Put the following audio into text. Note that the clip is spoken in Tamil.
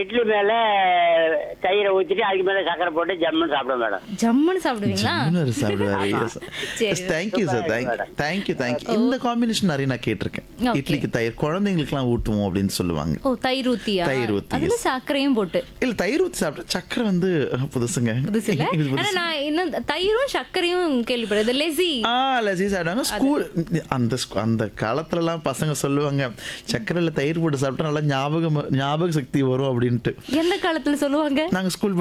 இட்லி மேல தயிரை ஊத்திட்டு அதுக்கு மேல சக்கரை போட்டு ஜம்முன்னு சாப்பிடுவேன் மேடம் ஜம்முன்னு சாப்பிடுவீங்களா ஜம்முன்னு சாப்பிடுவாரு சரி. Thank you sir thank you thank you thank you இந்த காம்பினேஷன் நிறைய நான் கேட்டிருக்கேன் Okay. இட்லிக்கு தயிர் குழந்தைங்களுக்குலாம் ஊட்டுவோம் அப்படின்னு சொல்லுவாங்க ஓ தயிர் ஊத்தியா தயிர் ஊத்தி, அதுல yes. சர்க்கரையும் போட்டு இல்ல தயிர் ஊத்தி சாப்பிட்டா சக்கரை வந்து அஹ், புதுசுங்க புதுசு இல்ல இது ஆனா புதுசு. நான் இன்னும் தயிரும் சர்க்கரையும் கேள்விப்படுறது லெசி ஆ லசி சாப்பிடுவாங்க ஸ்கூல் அந்த ஸ்கூ- அந்த காலத்துலலாம் பசங்க சொல்லுவாங்க சக்கரையில் தயிர் போட்டு சாப்பிட்டா நல்லா ஞாபகம் ஞாபக சக்தி வரும் அப்படின்ட்டு எந்த காலத்துல சொல்லுவாங்க நாங்க ஸ்கூல்